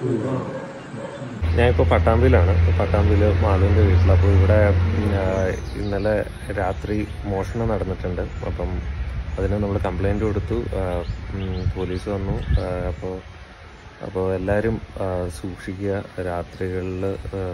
ഞാനിപ്പോൾ പട്ടാമ്പിയിലാണ് പട്ടാമ്പിയിൽ മാളുവിൻ്റെ വീട്ടിൽ അപ്പോൾ ഇവിടെ ഉം, ആ, ഇന്നലെ രാത്രി മോഷണം നടന്നിട്ടുണ്ട് അപ്പം അതിന് നമ്മൾ കംപ്ലൈൻറ്റ് കൊടുത്തു ആ, ഉം, പോലീസ് വന്നു ആ, അപ്പോൾ അപ്പോൾ എല്ലാവരും ആ, സൂക്ഷിക്കുക രാത്രികളിൽ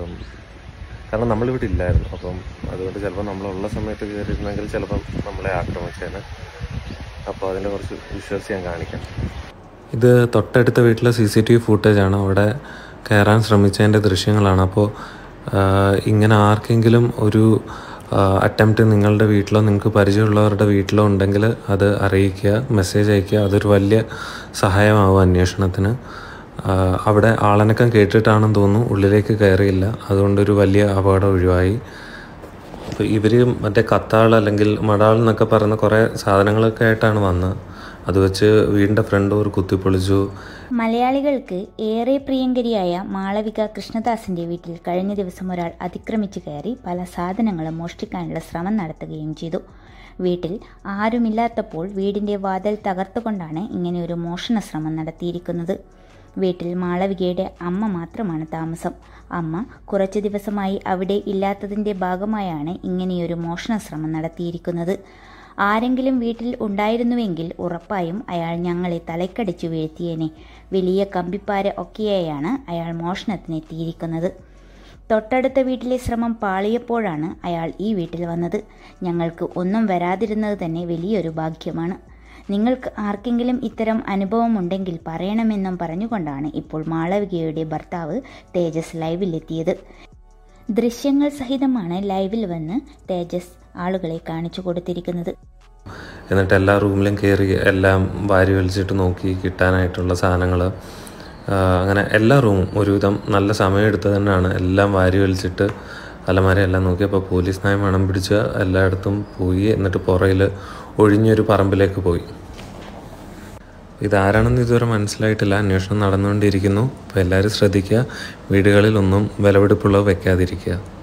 കാരണം നമ്മളിവിടെ ഇല്ലായിരുന്നു അപ്പം അതുകൊണ്ട് ചിലപ്പോൾ നമ്മളുള്ള സമയത്ത് കയറിയിരുന്നെങ്കിൽ ചിലപ്പം നമ്മളെ ആക്രമിച്ചേനെ അപ്പോൾ അതിൻ്റെ കുറച്ച് വിഷ്വൽസ് ഞാൻ കാണിക്കാം ഇത് തൊട്ടടുത്ത വീട്ടിലെ സി സി ടി വി ഫുട്ടേജാണ് അവിടെ കയറാൻ ശ്രമിച്ചതിൻ്റെ ദൃശ്യങ്ങളാണ് അപ്പോൾ ഇങ്ങനെ ആർക്കെങ്കിലും ഒരു അറ്റംപ്റ്റ് നിങ്ങളുടെ വീട്ടിലോ നിങ്ങൾക്ക് പരിചയമുള്ളവരുടെ വീട്ടിലോ ഉണ്ടെങ്കിൽ അത് അറിയിക്കുക മെസ്സേജ് അയയ്ക്കുക അതൊരു വലിയ സഹായമാവും അന്വേഷണത്തിന് ആ, അവിടെ ആളനക്കം കേട്ടിട്ടാണെന്ന് തോന്നുന്നു ഉള്ളിലേക്ക് കയറിയില്ല അതുകൊണ്ടൊരു വലിയ അപകടം ഒഴിവായി അപ്പോൾ ഇവർ മറ്റേ കത്താൾ അല്ലെങ്കിൽ മടാൾ എന്നൊക്കെ പറയുന്ന കുറേ സാധനങ്ങളൊക്കെ ആയിട്ടാണ് വന്നത് അത് വെച്ച് വീടിൻ്റെ ഫ്രണ്ട് ഡോർ കുത്തിപ്പൊളിച്ചു മലയാളികൾക്ക് ഏറെ പ്രിയങ്കരിയായ മാളവിക കൃഷ്ണദാസിന്റെ വീട്ടിൽ കഴിഞ്ഞ ദിവസം ഒരാൾ അതിക്രമിച്ചു കയറി പല സാധനങ്ങളും മോഷ്ടിക്കാനുള്ള ശ്രമം നടത്തുകയും ചെയ്തു വീട്ടിൽ ആരുമില്ലാത്തപ്പോൾ വീടിന്റെ വാതിൽ തകർത്തുകൊണ്ടാണ് ഇങ്ങനെ ഒരു മോഷണ ശ്രമം നടത്തിയിരിക്കുന്നത് വീട്ടിൽ മാളവികയുടെ അമ്മ മാത്രമാണ് താമസം അമ്മ കുറച്ചു ദിവസമായി അവിടെ ഇല്ലാത്തതിന്റെ ഭാഗമായാണ് ഇങ്ങനെയൊരു മോഷണ ശ്രമം നടത്തിയിരിക്കുന്നത് ആരെങ്കിലും വീട്ടിൽ ഉണ്ടായിരുന്നുവെങ്കിൽ ഉറപ്പായും അയാൾ ഞങ്ങളെ തലക്കടിച്ചു വീഴ്ത്തിയേനെ വലിയ കമ്പിപ്പാര ഒക്കെയായാണ് അയാൾ മോഷണത്തിനെത്തിയിരിക്കുന്നത് തൊട്ടടുത്ത വീട്ടിലെ ശ്രമം പാളിയപ്പോഴാണ് അയാൾ ഈ വീട്ടിൽ വന്നത് ഞങ്ങൾക്ക് ഒന്നും വരാതിരുന്നത് തന്നെ വലിയൊരു ഭാഗ്യമാണ് നിങ്ങൾക്ക് ആർക്കെങ്കിലും ഇത്തരം അനുഭവം ഉണ്ടെങ്കിൽ പറയണമെന്നും പറഞ്ഞുകൊണ്ടാണ് ഇപ്പോൾ മാളവികയുടെ ഭർത്താവ് തേജസ് ലൈവിലെത്തിയത് ദൃശ്യങ്ങൾ സഹിതമാണ് ലൈവിൽ വന്ന് തേജസ് ആളുകളെ കാണിച്ചു കൊടുത്തിരിക്കുന്നത് എന്നിട്ട് എല്ലാ റൂമിലും കയറി എല്ലാം വാരി വലിച്ചിട്ട് നോക്കി കിട്ടാനായിട്ടുള്ള സാധനങ്ങൾ അങ്ങനെ എല്ലാ റൂമും ഒരുവിധം നല്ല സമയമെടുത്ത് തന്നെയാണ് എല്ലാം വാരി വലിച്ചിട്ട് അലമാര എല്ലാം നോക്കി അപ്പോൾ പോലീസ് നയം മണം പിടിച്ച് എല്ലായിടത്തും പോയി എന്നിട്ട് പുറയിൽ ഒഴിഞ്ഞൊരു പറമ്പിലേക്ക് പോയി ഇതാരാണെന്ന് ഇതുവരെ മനസ്സിലായിട്ടില്ല അന്വേഷണം നടന്നുകൊണ്ടിരിക്കുന്നു അപ്പോൾ എല്ലാവരും ശ്രദ്ധിക്കുക വീടുകളിലൊന്നും വിലപിടിപ്പുള്ളവ വെക്കാതിരിക്കുക